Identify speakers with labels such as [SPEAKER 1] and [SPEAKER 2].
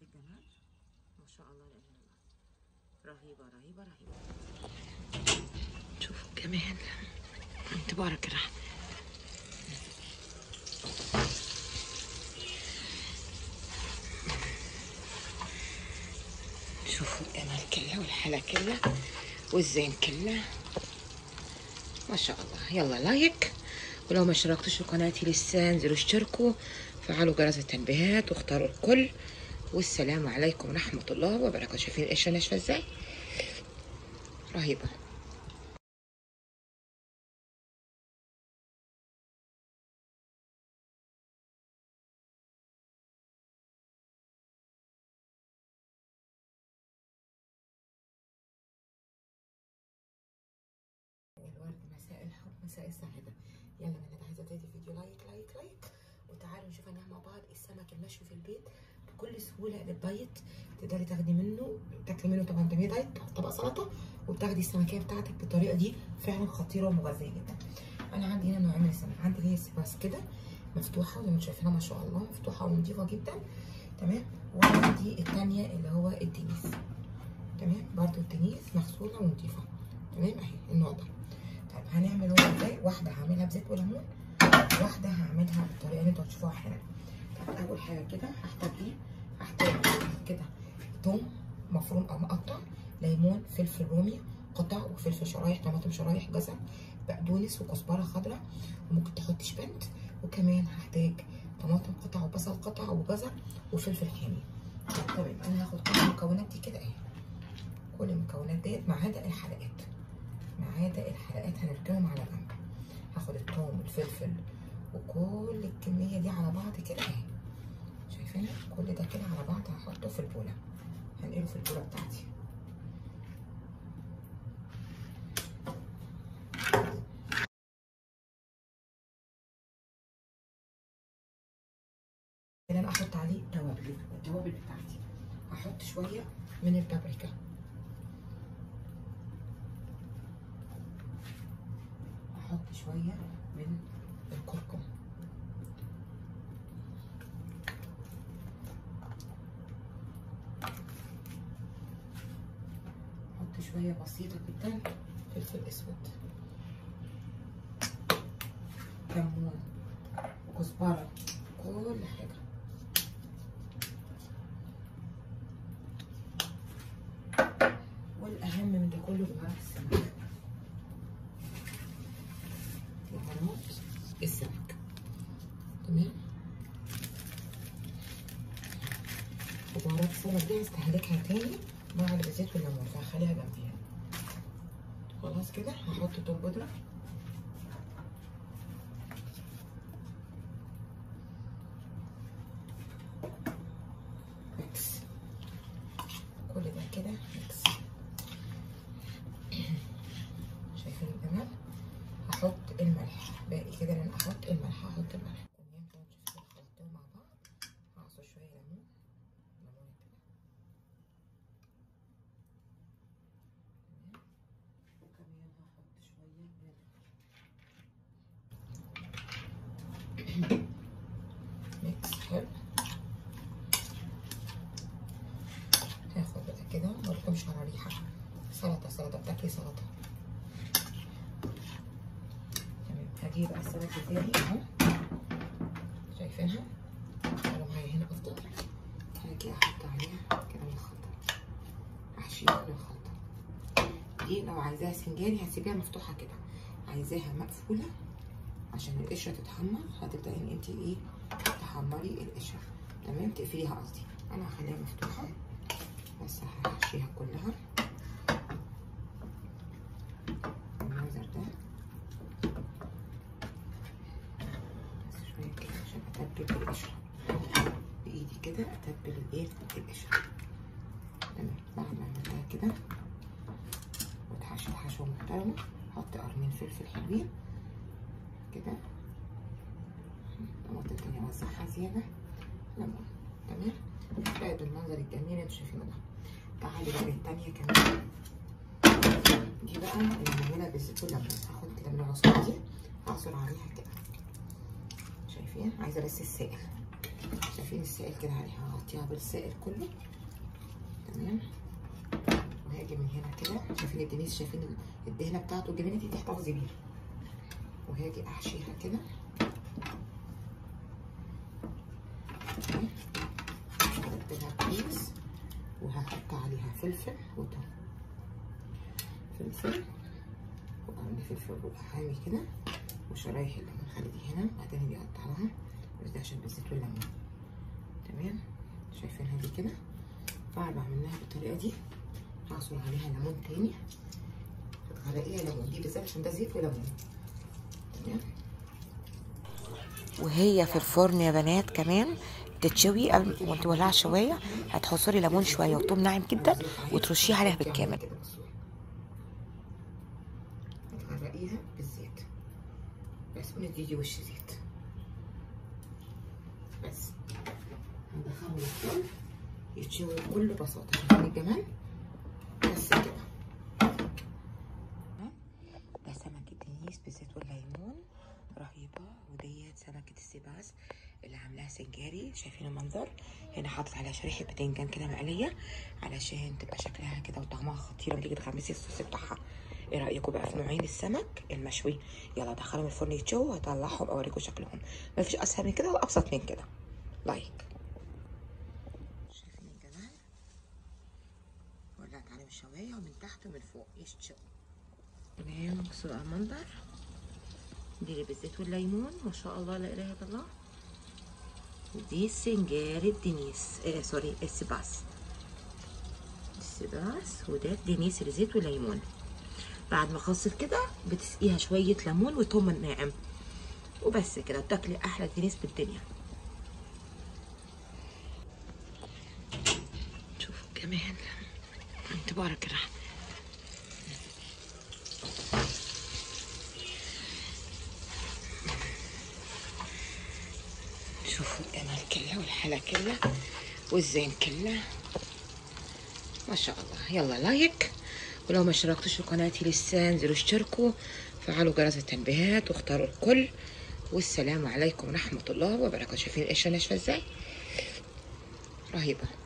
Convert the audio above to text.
[SPEAKER 1] الجمال ما شاء الله لا اله الا الله رهيبه رهيبه رهيبه شوفوا الجمال تبارك الرحمن شوفوا الجمال كله والحلا كله والزين كله ما شاء الله يلا لايك ولو ما اشتركتوش في قناتي لسه انزلوا اشتركوا فعلوا جرس التنبيهات واختاروا الكل والسلام عليكم ورحمة الله وبركاته شايفين القشرة ناشفة ازاي رهيبة الورد مساء الحب مساء السعادة يلا بنات عايزة تدي فيديو لايك لايك لايك وتعالوا نشوف هنعمل مع بعض السمك المشوي في البيت بكل سهولة للدايت تقدري تاخدي منه تاكلي منه طبعا تعملي دايت طبق سلطة وتاخدي السمكية بتاعتك بالطريقة دي فعلا خطيرة ومغذية جدا أنا عندي هنا نوعين من السمك عندي اللي هي السباس كده مفتوحة زي ما انتوا شايفينها ما شاء الله مفتوحة ونضيفة جدا تمام وعندي التانية اللي هو الدنيس تمام برضو الدنيس مغسولة ونضيفة تمام اهي النوع ده طيب هنعمل هو ازاي واحده هعملها بزيت وليمون واحده هعملها بالطريقه اللي انتوا هتشوفوها حالا طب اول حاجه كده هحتاج ايه هحتاج كده توم مفروم او مقطع ليمون فلفل رومي قطع وفلفل شرايح طماطم شرايح جزر بقدونس وكزبره خضراء وممكن تحطي شبنت وكمان هحتاج طماطم قطع وبصل قطع وجزر وفلفل حامي تمام انا هاخد كل المكونات دي كده اهي كل المكونات ديت ما عدا الحلقات ما عدا الحلقات هنركنهم على جنب هاخد الثوم والفلفل وكل الكمية دي على بعض كده اهي شايفين كل ده كده على بعض هحطه في البولة هنقله في البولة بتاعتي كده انا احط عليه توابل التوابل بتاعتي هحط شوية من البابريكا احط شويه من الكركم احط شويه بسيطه جدا فلفل اسود كمون وكزبره كل حاجه والاهم من ده كله بهارات السمك بهارات السمك تمام وبهارات السمك دي هستهلكها تاني بعد الزيت والليمون فهخليها جنبيها خلاص كده هحط توم بودرة ميكس كل ده كده ميكس شايفين الجمال هحط الملح باقي كده ان انا احط الملح هحط الملح تمام كده شوفوا خلطتهم مع بعض هعصر شويه ليمون ليمون كده تمام وكمان هحط شويه من ميكس حلو هاخد بقى كده مالكمش على ريحه سلطه سلطه بتاكلي سلطه هجيب بقى السمك بتاعي اهو شايفينها تعالوا معايا هنا افضل هاجي احط عليها كده من الخلطه احشيها من الخلطه دي لو عايزاها سنجاري هتسيبيها مفتوحه كده عايزاها مقفوله عشان القشره تتحمر هتبداي ان انت ايه تحمري القشره تمام تقفليها قصدي انا هخليها مفتوحه بس هحشيها كلها المنظر ده شويه كده عشان اتبل القشره بايدي كده اتبل الايه القشره تمام بعد ما عملتها كده واتحشت حشوه محترمه احط قرنين فلفل حلوين كده طماطم تانية اوزعها زياده ليمون تمام بقى بالمنظر الجميل اللي انتوا شايفينه ده تعالي بقى التانية كمان دي بقى اللي معمولة بالزيت والليمون هاخد كده من العصارة دي هعصر عليها كده شايفين عايزة بس السائل شايفين السائل كده عليها هغطيها بالسائل كله تمام وهاجي من هنا كده شايفين الدنيس شايفين الدهنه بتاعته الجبنه دي تحتفظي بيها وهاجي احشيها كده هتبلها كويس وهحط عليها فلفل وتوم فلفل وقرن فلفل حامي كده وشرايح الليمون خلي هنا بعدين دي اقطعها بس ده عشان بالزيت والليمون تمام شايفينها دي كده بعد ما عملناها بالطريقه دي هعصر عليها ليمون تاني هتغرقيها ليمون دي بالذات عشان ده زيت وليمون تمام
[SPEAKER 2] وهي في الفرن يا بنات كمان تتشوي قبل ما تولعها شويه هتحصري ليمون شويه وتوم ناعم جدا وترشيه عليها بالكامل
[SPEAKER 1] كده بصوا هتغرقيها بالزيت بس ونديدي وش زيت بس هندخله الفرن يتشوي بكل بساطة شايفين الجمال بس كده
[SPEAKER 2] ده سمك الدنيس بالزيت والليمون رهيبه وديت سمكه السيباس اللي عاملاها سنجاري شايفين المنظر هنا حاطط عليها شريحه باذنجان كده مقليه علشان تبقى شكلها كده وطعمها خطير لما تيجي تغمسي الصوص بتاعها ايه رايكم بقى في نوعين السمك المشوي يلا دخلهم الفرن يتشووا وهطلعهم اوريكم شكلهم مفيش اسهل من كده ولا ابسط من كده لايك شايفين الجمال ولعت عليهم الشوايه ومن تحت ومن فوق يشتشوا تمام بصوا بقى المنظر دي اللي بالزيت والليمون ما شاء الله لا اله الا الله ودي سنجاري الدنيس آه سوري السباس السباس وده الدنيس اللي زيت وليمون بعد ما خلصت كده بتسقيها شوية ليمون وتوم ناعم وبس كده وتاكلي احلى دنيس بالدنيا شوفوا كمان تبارك الرحمن شوفوا الجمال كله والحلا كله والزين كله ما شاء الله يلا لايك ولو ما اشتركتوش في قناتي لسه انزلوا اشتركوا فعلوا جرس التنبيهات واختاروا الكل والسلام عليكم ورحمة الله وبركاته شايفين القشرة ناشفة ازاي رهيبة